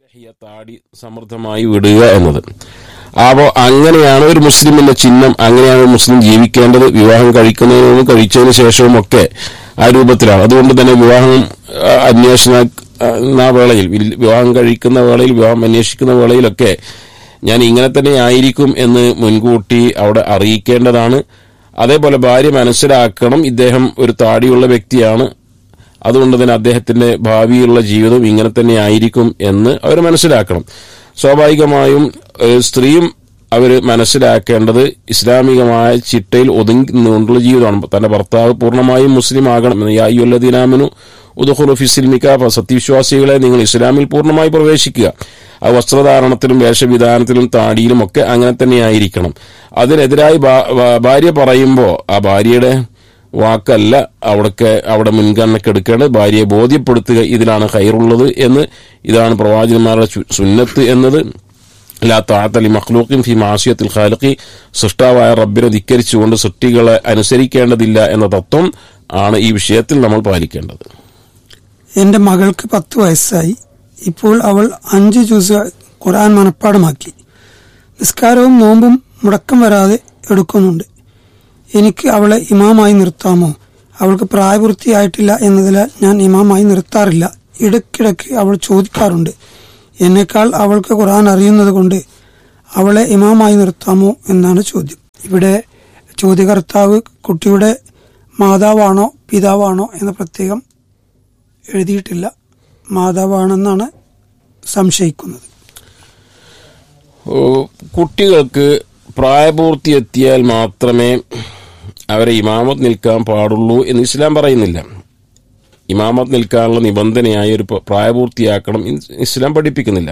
ലഹിയ താടി സമൃദ്ധമായി വിടുക എന്നത് അപ്പോൾ അങ്ങനെയാണ് ഒരു മുസ്ലിമിന്റെ ചിഹ്നം അങ്ങനെയാണ് ഒരു മുസ്ലിം ജീവിക്കേണ്ടത് വിവാഹം കഴിക്കുന്നതിനും കഴിച്ചതിന് ശേഷവും ഒക്കെ ആ രൂപത്തിലാണ് അതുകൊണ്ട് തന്നെ വിവാഹം ആ, അന്വേഷണ ആ വേളയിൽ വിൽ- വിവാഹം കഴിക്കുന്ന വേളയിൽ വിവാഹം അന്വേഷിക്കുന്ന വേളയിലൊക്കെ ഞാൻ ഇങ്ങനെ തന്നെ ആയിരിക്കും എന്ന് മുൻകൂട്ടി അവിടെ അറിയിക്കേണ്ടതാണ് അതേപോലെ ഭാര്യ മനസ്സിലാക്കണം ഇദ്ദേഹം ഒരു താടിയുള്ള വ്യക്തിയാണ് അതുകൊണ്ട് തന്നെ അദ്ദേഹത്തിന്റെ ഭാവിയുള്ള ജീവിതം ഇങ്ങനെ തന്നെ ആയിരിക്കും എന്ന് അവർ മനസ്സിലാക്കണം സ്വാഭാവികമായും ഏഹ്, സ്ത്രീയും അവർ മനസ്സിലാക്കേണ്ടത് ഇസ്ലാമികമായ ചിട്ടയിൽ ഒതുങ്ങിക്കൊണ്ടുള്ള ജീവിതമാണ് തന്റെ ഭർത്താവ് പൂർണ്ണമായും മുസ്ലിം ആകണം എന്ന് യായുല്ലദീനാമനു ഉദുഹുറു ഫിസിൽമിക്ക സത്യവിശ്വാസികളെ നിങ്ങൾ ഇസ്ലാമിൽ പൂർണ്ണമായി പ്രവേശിക്കുക ആ വസ്ത്രധാരണത്തിലും വേഷവിധാനത്തിലും താടിയിലും ഒക്കെ അങ്ങനെ തന്നെ ആയിരിക്കണം അതിനെതിരായി ഭാ- ഭാ- ഭാര്യ പറയുമ്പോൾ ആ ഭാര്യയുടെ വാക്കല്ല അവിടൊക്കെ അവിടെ മുൻഗണനക്ക് എടുക്കേണ്ടത് ഭാര്യയെ ബോധ്യപ്പെടുത്തുക ഇതിലാണ് ഹൈറുള്ളത് എന്ന് ഇതാണ് പ്രവാചകന്മാരുടെ ചു- സുന്നത്ത് എന്നത് ലാ താത്തലി മഖ്ലൂഖിൻ ഫി മാസിയത്തിൽ ഖാലിഖി സൃഷ്ടാവായ റബ്ബിനെ ധിക്കരിച്ചുകൊണ്ട് സൃഷ്ടികളെ അനുസരിക്കേണ്ടതില്ല എന്ന തത്വം ആണ് ഈ വിഷയത്തിൽ നമ്മൾ പാലിക്കേണ്ടത് എന്റെ മകൾക്ക് പത്ത് വയസ്സായി ഇപ്പോൾ അവൾ അഞ്ച് ജ്യൂസ് ഖുർആൻ മനഃപ്പാടമാക്കി നിസ്കാരവും നോമ്പും മുടക്കം വരാതെ എടുക്കുന്നുണ്ട് എനിക്ക് അവളെ ഇമാമായി നിർത്താമോ അവൾക്ക് പ്രായപൂർത്തിയായിട്ടില്ല എന്നതിനാൽ ഞാൻ ഇമാമായി നിർത്താറില്ല ഇടയ്ക്കിടയ്ക്ക് അവൾ ചോദിക്കാറുണ്ട് എന്നേക്കാൾ അവൾക്ക് ഖുർആൻ അറിയുന്നത് കൊണ്ട് അവളെ ഇമാമായി നിർത്താമോ എന്നാണ് ചോദ്യം ഇവിടെ ചോദ്യകർത്താവ് കുട്ടിയുടെ മാതാവാണോ പിതാവാണോ എന്ന് പ്രത്യേകം എഴുതിയിട്ടില്ല മാതാവാണെന്നാണ് സംശയിക്കുന്നത് ഓ, കുട്ടികൾക്ക് പ്രായപൂർത്തി എത്തിയാൽ മാത്രമേ അവരെ ഇമാമത്ത് നിൽക്കാൻ പാടുള്ളൂ എന്ന് ഇസ്ലാം പറയുന്നില്ല ഇമാമത്ത് നിൽക്കാനുള്ള നിബന്ധനയായ ഒരു പ- പ്രായപൂർത്തിയാക്കണം ഇൻ- ഇസ്ലാം പഠിപ്പിക്കുന്നില്ല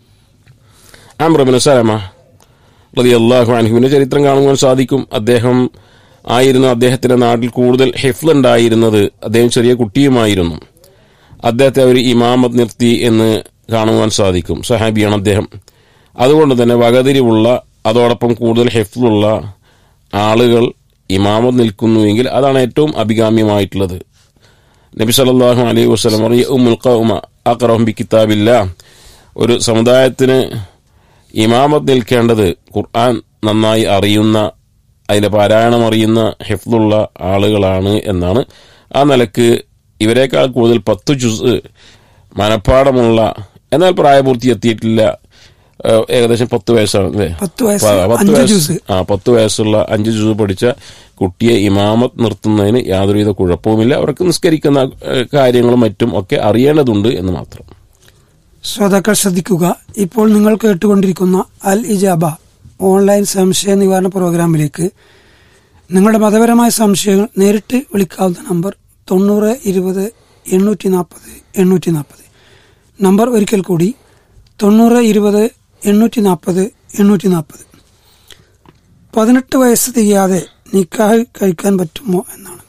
ആമ്രബിന് സലമ റതി അള്ളാഹു അൻഹുവിന്റെ ചരിത്രം കാണുവാൻ സാധിക്കും അദ്ദേഹം ആയിരുന്നു അദ്ദേഹത്തിന്റെ നാട്ടിൽ കൂടുതൽ ഹെഫ്ൽ ഉണ്ടായിരുന്നത് അദ്ദേഹം ചെറിയ കുട്ടിയുമായിരുന്നു അദ്ദേഹത്തെ അവർ ഇമാമത്ത് നിർത്തി എന്ന് കാണുവാൻ സാധിക്കും സഹാബിയാണ് അദ്ദേഹം അതുകൊണ്ട് തന്നെ വകതിരിവുള്ള അതോടൊപ്പം കൂടുതൽ ഹെഫ്ലുള്ള ആളുകൾ ഇമാമത്ത് നിൽക്കുന്നുവെങ്കിൽ അതാണ് ഏറ്റവും അഭികാമ്യമായിട്ടുള്ളത് നബി സല്ലല്ലാഹു അലൈഹി വസല്ലം പറഞ്ഞു ഉമ്മുൽ ഖൗമ അഖറഹും ബി കിതാബില്ല ഒരു സമുദായത്തിന് ഇമാമത്ത് നിൽക്കേണ്ടത് ഖുർആൻ നന്നായി അറിയുന്ന അതിന്റെ പാരായണം അറിയുന്ന ഹിഫ്ലുള്ള ആളുകളാണ് എന്നാണ് ആ നിലക്ക് ഇവരെക്കാൾ കൂടുതൽ പത്ത് ജുസ് മനഃപ്പാടമുള്ള എന്നാൽ പ്രായപൂർത്തി എത്തിയിട്ടില്ല ഏഹ് ഏകദേശം പത്ത് വയസ്സാണ് അല്ലേ പത്ത് വയസ്സ് പ- പത്ത് അഞ്ച് വയസ്സ് ജ്യൂസ് ആ പത്ത് വയസ്സുള്ള അഞ്ച് ജുസ് പഠിച്ച കുട്ടിയെ ഇമാമത്ത് നിർത്തുന്നതിന് യാതൊരുവിധ കുഴപ്പവുമില്ല അവർക്ക് നിസ്കരിക്കുന്ന ഏഹ്, കാര്യങ്ങളും മറ്റും ഒക്കെ അറിയേണ്ടതുണ്ട് എന്ന് മാത്രം ശ്രോതാക്കൾ ശ്രദ്ധിക്കുക ഇപ്പോൾ നിങ്ങൾ കേട്ടുകൊണ്ടിരിക്കുന്ന അൽ ഇജാബ ഓൺലൈൻ സംശയ നിവാരണ പ്രോഗ്രാമിലേക്ക് നിങ്ങളുടെ മതപരമായ സംശയങ്ങൾ നേരിട്ട് വിളിക്കാവുന്ന നമ്പർ തൊണ്ണൂറ് ഇരുപത് എണ്ണൂറ്റി നാൽപ്പത് എണ്ണൂറ്റി നാൽപ്പത് നമ്പർ ഒരിക്കൽ കൂടി തൊണ്ണൂറ് ഇരുപത് എണ്ണൂറ്റി നാൽപ്പത് എണ്ണൂറ്റി നാൽപ്പത് പതിനെട്ട് വയസ്സ് തികയാതെ നിക്കാഹ് കഴിക്കാൻ പറ്റുമോ എന്നാണ്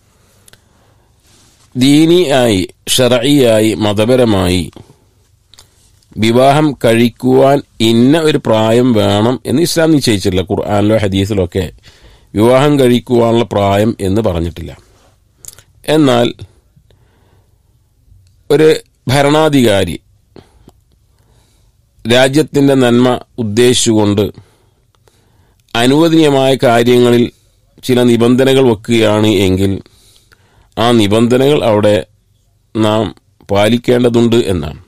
ദീനിയായി ഷറയിയായി മതപരമായി വിവാഹം കഴിക്കുവാൻ ഇന്ന ഒരു പ്രായം വേണം എന്ന് ഇസ്ലാം നിശ്ചയിച്ചിട്ടില്ല ഖുർആാനിലോ ഹദീസിലോ ഒക്കെ വിവാഹം കഴിക്കുവാനുള്ള പ്രായം എന്ന് പറഞ്ഞിട്ടില്ല എന്നാൽ ഒരു ഭരണാധികാരി രാജ്യത്തിന്റെ നന്മ ഉദ്ദേശിച്ചുകൊണ്ട് അനുവദനീയമായ കാര്യങ്ങളിൽ ചില നിബന്ധനകൾ വെക്കുകയാണ് എങ്കിൽ ആ നിബന്ധനകൾ അവിടെ നാം പാലിക്കേണ്ടതുണ്ട് എന്നാണ്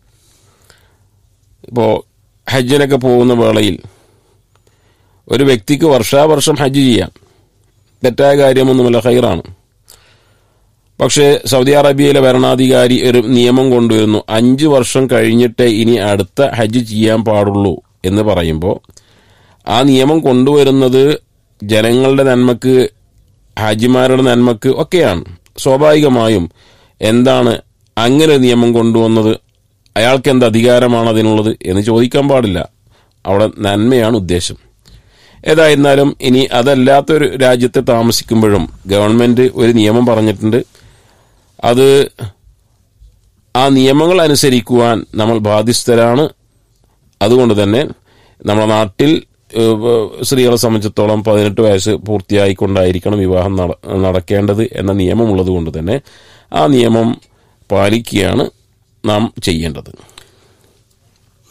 ഇപ്പോൾ ഹജ്ജിനൊക്കെ പോകുന്ന വേളയിൽ ഒരു വ്യക്തിക്ക് വർഷാവർഷം ഹജ്ജ് ചെയ്യാം തെറ്റായ കാര്യമൊന്നുമല്ല ഹൈറാണ് പക്ഷേ സൗദി അറേബ്യയിലെ ഭരണാധികാരി ഒരു നിയമം കൊണ്ടുവരുന്നു അഞ്ച് വർഷം കഴിഞ്ഞിട്ടേ ഇനി അടുത്ത ഹജ്ജ് ചെയ്യാൻ പാടുള്ളൂ എന്ന് പറയുമ്പോൾ ആ നിയമം കൊണ്ടുവരുന്നത് ജനങ്ങളുടെ നന്മക്ക് ഹാജിമാരുടെ നന്മക്ക് ഒക്കെയാണ് സ്വാഭാവികമായും എന്താണ് അങ്ങനെ ഒരു നിയമം കൊണ്ടുവന്നത് അയാൾക്ക് എന്ത് അധികാരമാണ് അതിനുള്ളത് എന്ന് ചോദിക്കാൻ പാടില്ല അവിടെ നന്മയാണ് ഉദ്ദേശം ഏതായിരുന്നാലും ഇനി അതല്ലാത്തൊരു രാജ്യത്തെ താമസിക്കുമ്പോഴും ഗവൺമെന്റ് ഒരു നിയമം പറഞ്ഞിട്ടുണ്ട് അത് ആ നിയമങ്ങൾ അനുസരിക്കുവാൻ നമ്മൾ ബാധ്യസ്ഥരാണ് അതുകൊണ്ട് തന്നെ നമ്മുടെ നാട്ടിൽ ഏഹ്, സ്ത്രീകളെ സംബന്ധിച്ചിടത്തോളം പതിനെട്ട് വയസ്സ് പൂർത്തിയായിക്കൊണ്ടായിരിക്കണം വിവാഹം നട- നടക്കേണ്ടത് എന്ന നിയമമുള്ളത് കൊണ്ട് തന്നെ ആ നിയമം പാലിക്കുകയാണ് നാം ചെയ്യേണ്ടത്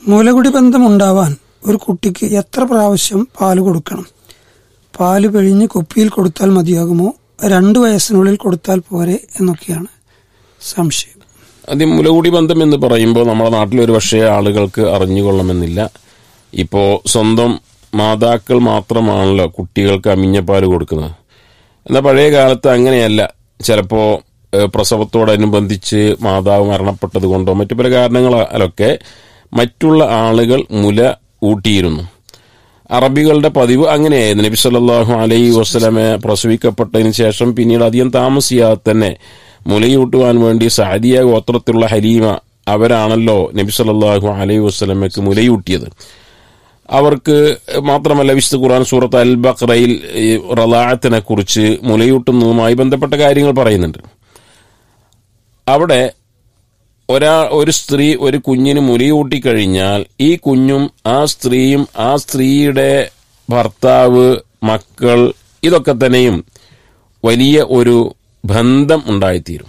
മുലകുടി ബന്ധം ഉണ്ടാവാൻ ഒരു കുട്ടിക്ക് എത്ര പ്രാവശ്യം പാല് കൊടുക്കണം പാല് പിഴിഞ്ഞ് കുപ്പിയിൽ കൊടുത്താൽ മതിയാകുമോ രണ്ടു വയസ്സിനുള്ളിൽ കൊടുത്താൽ പോരെ എന്നൊക്കെയാണ് സംശയം ആദ്യം മുലകൂടി ബന്ധം എന്ന് പറയുമ്പോൾ നമ്മുടെ നാട്ടിൽ ഒരു പക്ഷേ ആളുകൾക്ക് അറിഞ്ഞുകൊള്ളണമെന്നില്ല ഇപ്പോൾ സ്വന്തം മാതാക്കൾ മാത്രമാണല്ലോ കുട്ടികൾക്ക് അമിഞ്ഞപ്പാല് കൊടുക്കുന്നത് എന്നാൽ പഴയ കാലത്ത് അങ്ങനെയല്ല ചിലപ്പോൾ പ്രസവത്തോടനുബന്ധിച്ച് മാതാവ് മരണപ്പെട്ടത് കൊണ്ടോ മറ്റു പല കാരണങ്ങളാലൊക്കെ മറ്റുള്ള ആളുകൾ മുല ഊട്ടിയിരുന്നു അറബികളുടെ പതിവ് അങ്ങനെയായിരുന്നു നബി സല്ലല്ലാഹു അലൈഹി വസ്ലമെ പ്രസവിക്കപ്പെട്ടതിന് ശേഷം പിന്നീട് അധികം താമസിയാതെ തന്നെ മുലയൂട്ടുവാൻ വേണ്ടി സാദിയ ഗോത്രത്തിലുള്ള ഹലീമ അവരാണല്ലോ നബി സല്ലല്ലാഹു അലൈഹി വസ്ലമയ്ക്ക് മുലയൂട്ടിയത് അവർക്ക് മാത്രമല്ല വിശുദ്ധ ഖുർആൻ സൂറത്ത് അൽ ബക്രയിൽ റലാഅത്തിനെ കുറിച്ച് മുലയൂട്ടുന്നതുമായി ബന്ധപ്പെട്ട കാര്യങ്ങൾ പറയുന്നുണ്ട് അവിടെ ഒരാ ഒരു സ്ത്രീ ഒരു കുഞ്ഞിന് മുലയൂട്ടി കഴിഞ്ഞാൽ ഈ കുഞ്ഞും ആ സ്ത്രീയും ആ സ്ത്രീയുടെ ഭർത്താവ് മക്കൾ ഇതൊക്കെ തന്നെയും വലിയ ഒരു ബന്ധം ഉണ്ടായിത്തീരും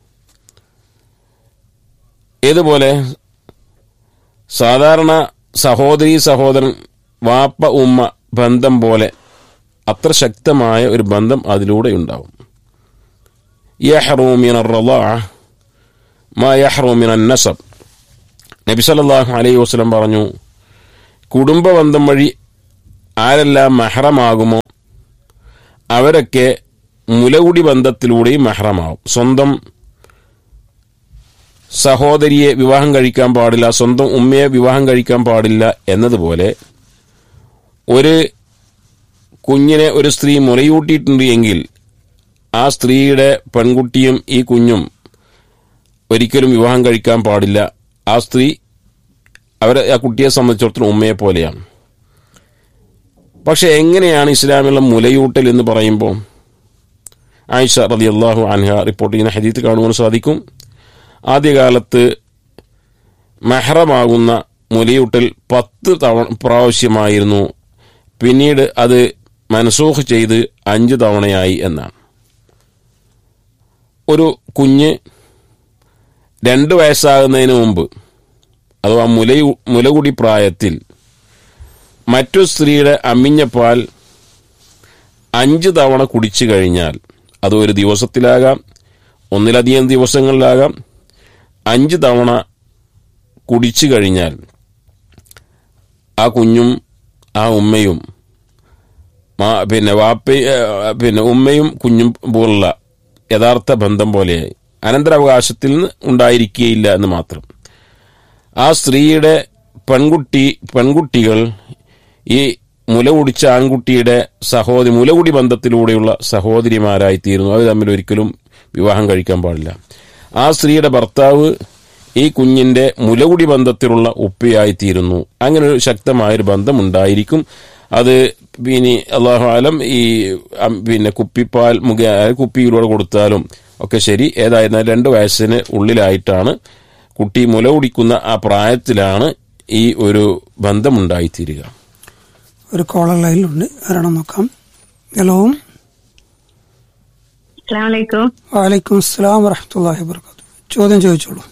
ഏതുപോലെ സാധാരണ സഹോദരി സഹോദരൻ വാപ്പ ഉമ്മ ബന്ധം പോലെ അത്ര ശക്തമായ ഒരു ബന്ധം അതിലൂടെ ഉണ്ടാവും യഹ്റൂമിൻ മാ യഹ്റൂമിൻ നസബ് നബി സല്ലല്ലാഹു അലൈഹി വസല്ലം പറഞ്ഞു കുടുംബബന്ധം വഴി ആരെല്ലാം മെഹ്റമാകുമോ അവരൊക്കെ മുലകുടി ബന്ധത്തിലൂടെയും മെഹ്റമാവും സ്വന്തം സഹോദരിയെ വിവാഹം കഴിക്കാൻ പാടില്ല സ്വന്തം ഉമ്മയെ വിവാഹം കഴിക്കാൻ പാടില്ല എന്നതുപോലെ ഒരു കുഞ്ഞിനെ ഒരു സ്ത്രീ മുലയൂട്ടിയിട്ടുണ്ട് എങ്കിൽ ആ സ്ത്രീയുടെ പെൺകുട്ടിയും ഈ കുഞ്ഞും ഒരിക്കലും വിവാഹം കഴിക്കാൻ പാടില്ല ആ സ്ത്രീ അവരെ ആ കുട്ടിയെ സംബന്ധിച്ചിടത്തോളം ഉമ്മയെ പോലെയാണ് പക്ഷെ എങ്ങനെയാണ് ഇസ്ലാമിലുള്ള മുലയൂട്ടൽ എന്ന് പറയുമ്പോൾ ആയിഷ റതി അള്ളാഹു അൻഹ റിപ്പോർട്ട് ചെയ്യുന്ന ഹദീത്ത് കാണുവാൻ സാധിക്കും ആദ്യകാലത്ത് മെഹ്റമാകുന്ന മുലയൂട്ടൽ പത്ത് തവണ പ്രാവശ്യമായിരുന്നു പിന്നീട് അത് മനസൂഖ് ചെയ്ത് അഞ്ച് തവണയായി എന്നാണ് ഒരു കുഞ്ഞ് രണ്ട് വയസ്സാകുന്നതിന് മുമ്പ് അഥവാ മുലയു മുലകുടി പ്രായത്തിൽ മറ്റു സ്ത്രീയുടെ അമ്മിഞ്ഞ പാൽ അഞ്ച് തവണ കുടിച്ചു കഴിഞ്ഞാൽ അത് ഒരു ദിവസത്തിലാകാം ഒന്നിലധികം ദിവസങ്ങളിലാകാം അഞ്ച് തവണ കുടിച്ചു കഴിഞ്ഞാൽ ആ കുഞ്ഞും ആ ഉമ്മയും മാ- പിന്നെ വാപ്പ പിന്നെ ഉമ്മയും കുഞ്ഞും പോലുള്ള യഥാർത്ഥ ബന്ധം പോലെയായി അനന്തരാവകാശത്തിൽ നിന്ന് ഉണ്ടായിരിക്കുകയില്ല എന്ന് മാത്രം ആ സ്ത്രീയുടെ പെൺകുട്ടി പെൺകുട്ടികൾ ഈ മുല കുടിച്ച ആൺകുട്ടിയുടെ സഹോദരി മുലകുടി ബന്ധത്തിലൂടെയുള്ള സഹോദരിമാരായി തീരുന്നു അവർ തമ്മിൽ ഒരിക്കലും വിവാഹം കഴിക്കാൻ പാടില്ല ആ സ്ത്രീയുടെ ഭർത്താവ് ഈ കുഞ്ഞിന്റെ മുലകുടി ബന്ധത്തിലുള്ള ഉപ്പയായി തീരുന്നു അങ്ങനെ ഒരു ശക്തമായൊരു ബന്ധം ഉണ്ടായിരിക്കും അത് പിന്നെ അള്ളാഹു ആലം ഈ അം, പിന്നെ കുപ്പിപ്പാൽ മുഖ കുപ്പിയിലൂടെ കൊടുത്താലും ഒക്കെ ശരി ഏതായിരുന്നാലും രണ്ട് വയസ്സിന് ഉള്ളിലായിട്ടാണ് കുട്ടി മുല കുടിക്കുന്ന ആ പ്രായത്തിലാണ് ഈ ഒരു ബന്ധമുണ്ടായിത്തീരുക ഒരു കോളർ ലൈനിലുണ്ട് ആരാണെന്ന് നോക്കാം ഹലോ അസ്സലാമലൈക്കും വാലൈക്കും അസ്സലാം വറഹമത്തല്ലാഹി വബർക്കാത്തു ചോദ്യം ചോദിച്ചോളൂ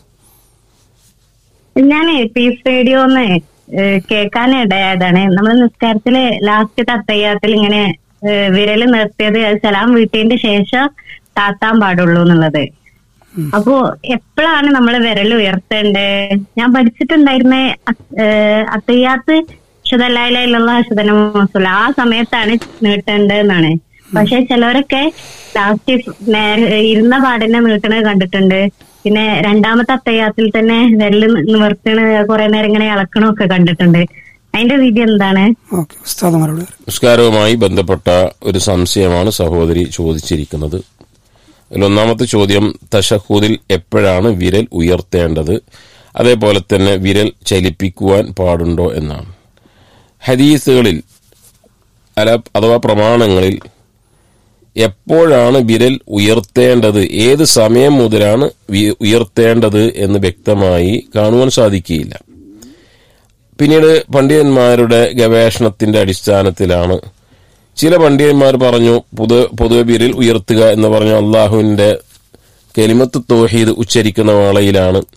ഞാൻ പീസ് റേഡിയോന്ന് കേൾക്കാൻ ഇടയായതാണ് നമ്മൾ നിസ്കാരത്തില് ലാസ്റ്റ് തത്തയ്യാത്തിൽ ഇങ്ങനെ ഏഹ്, വിരല് നിർത്തിയത് അത് സലാം വീട്ടിന്റെ ശേഷം താത്താൻ പാടുള്ളൂ എന്നുള്ളത് അപ്പോ എപ്പോഴാണ് നമ്മൾ വിരൽ ഉയർത്തേണ്ടത് ഞാൻ പഠിച്ചിട്ടുണ്ടായിരുന്നേ അത്തയ്യാത്ത് ശുദ്ധല്ലായിലുള്ള ശുദ്ധന മോസുല ആ സമയത്താണ് നീട്ടേണ്ടതെന്നാണ് പക്ഷെ ചിലവരൊക്കെ ലാസ്റ്റ് നേരെ ഇരുന്ന പാടിനെ നീട്ടണത് കണ്ടിട്ടുണ്ട് പിന്നെ രണ്ടാമത്തെ അത്തയ്യാത്തിൽ തന്നെ വിരല് നിവർത്തണ കുറെ നേരം ഇങ്ങനെ ഇളക്കണമൊക്കെ കണ്ടിട്ടുണ്ട് അതിന്റെ രീതി എന്താണ് ഓക്കെ ഉസ്താദ് മറുപടി പറയും. നമസ്കാരവുമായി ബന്ധപ്പെട്ട ഒരു സംശയമാണ് സഹോദരി ചോദിച്ചിരിക്കുന്നത് അതിൽ ഒന്നാമത്തെ ചോദ്യം തഷഹൂദിൽ എപ്പോഴാണ് വിരൽ ഉയർത്തേണ്ടത് അതേപോലെ തന്നെ വിരൽ ചലിപ്പിക്കുവാൻ പാടുണ്ടോ എന്നാണ് ഹദീസുകളിൽ അല അഥവാ പ്രമാണങ്ങളിൽ എപ്പോഴാണ് വിരൽ ഉയർത്തേണ്ടത് ഏത് സമയം മുതലാണ് വി- ഉയർത്തേണ്ടത് എന്ന് വ്യക്തമായി കാണുവാൻ സാധിക്കുകയില്ല പിന്നീട് പണ്ഡിതന്മാരുടെ ഗവേഷണത്തിന്റെ അടിസ്ഥാനത്തിലാണ് ചില പണ്ഡിതന്മാർ പറഞ്ഞു പൊതു പൊതുവെ വിരൽ ഉയർത്തുക എന്ന് പറഞ്ഞു അള്ളാഹുവിന്റെ കെലിമത്ത് തോഹീദ് ഉച്ചരിക്കുന്ന വേളയിലാണ്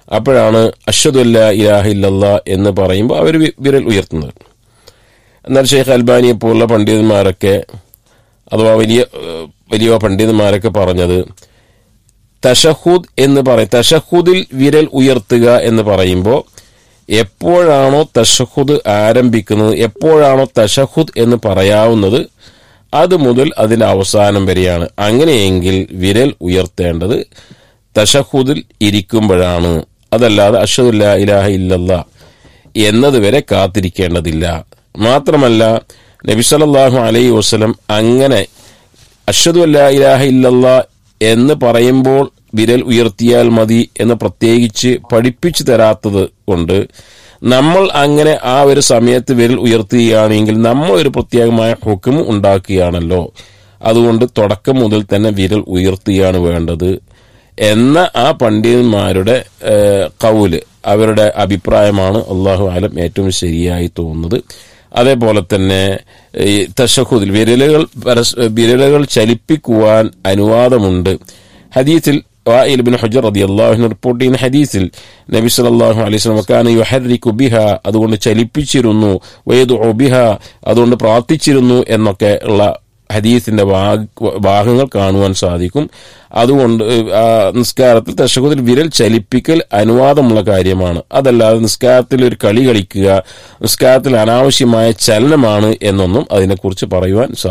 അപ്പോഴാണ് അഷദ് അല്ല ഇലാഹ ഇല്ലല്ലാ എന്ന് പറയുമ്പോൾ അവർ വിരൽ ഉയർത്തുന്നത് എന്നാൽ ഷെയ്ഖ് അൽബാനിയെ പോലുള്ള പണ്ഡിതന്മാരൊക്കെ അഥവാ വലിയ ഏഹ്, വലിയ പണ്ഡിതന്മാരൊക്കെ പറഞ്ഞത് തഷഹൂദ് എന്ന് പറയും തഷഹൂദിൽ വിരൽ ഉയർത്തുക എന്ന് പറയുമ്പോൾ എപ്പോഴാണോ തഷഹുദ് ആരംഭിക്കുന്നത് എപ്പോഴാണോ തഷഹുദ് എന്ന് പറയാവുന്നത് അത് മുതൽ അതിന്റെ അവസാനം വരെയാണ് അങ്ങനെയെങ്കിൽ വിരൽ ഉയർത്തേണ്ടത് തഷഹുദിൽ ഇരിക്കുമ്പോഴാണ് അതല്ലാതെ അഷദുല്ല ഇലാഹ ഇല്ലല്ല എന്നതുവരെ കാത്തിരിക്കേണ്ടതില്ല മാത്രമല്ല നബിസലല്ലാഹു അലൈഹി വസ്ലം അങ്ങനെ അഷദു അല്ല ഇലാഹ ഇല്ലല്ല എന്ന് പറയുമ്പോൾ വിരൽ ഉയർത്തിയാൽ മതി എന്ന് പ്രത്യേകിച്ച് പഠിപ്പിച്ചു തരാത്തത് കൊണ്ട് നമ്മൾ അങ്ങനെ ആ ഒരു സമയത്ത് വിരൽ ഉയർത്തുകയാണെങ്കിൽ നമ്മൾ ഒരു പ്രത്യേകമായ ഹുക്കും ഉണ്ടാക്കുകയാണല്ലോ അതുകൊണ്ട് തുടക്കം മുതൽ തന്നെ വിരൽ ഉയർത്തുകയാണ് വേണ്ടത് എന്ന ആ പണ്ഡിതന്മാരുടെ ഏഹ്, കൗല് അവരുടെ അഭിപ്രായമാണ് അള്ളാഹു ആലം ഏറ്റവും ശരിയായി തോന്നുന്നത് അതേപോലെ തന്നെ ഈ തഷഹുദിൽ വിരലുകൾ പരസ് വിരലുകൾ ചലിപ്പിക്കുവാൻ അനുവാദമുണ്ട് ഹദീസിൽ വായിൽ ബിൻ ഹുജർ റളിയല്ലാഹു റിപ്പോർട്ട് ചെയ്യുന്ന ഹദീസിൽ നബി സല്ലല്ലാഹു അലൈഹി വസല്ലം വക്കാന യുഹർരികു ബിഹ അതുകൊണ്ട് ചലിപ്പിച്ചിരുന്നു വയദുഉ ബിഹ അതുകൊണ്ട് പ്രാർത്ഥിച്ചിരുന്നു എന്നൊക്കെ ഉള്ള ഹദീസിന്റെ ഭാഗ- ഭാഗങ്ങൾ കാണുവാൻ സാധിക്കും അതുകൊണ്ട് ആ, നിസ്കാരത്തിൽ തശകുദിൽ വിരൽ ചലിപ്പിക്കൽ അനുവാദമുള്ള കാര്യമാണ് അതല്ലാതെ നിസ്കാരത്തിൽ ഒരു കളി കളിക്കുക നിസ്കാരത്തിൽ അനാവശ്യമായ ചലനമാണ് എന്നൊന്നും അതിനെക്കുറിച്ച് പറയുവാൻ സാധിക്കും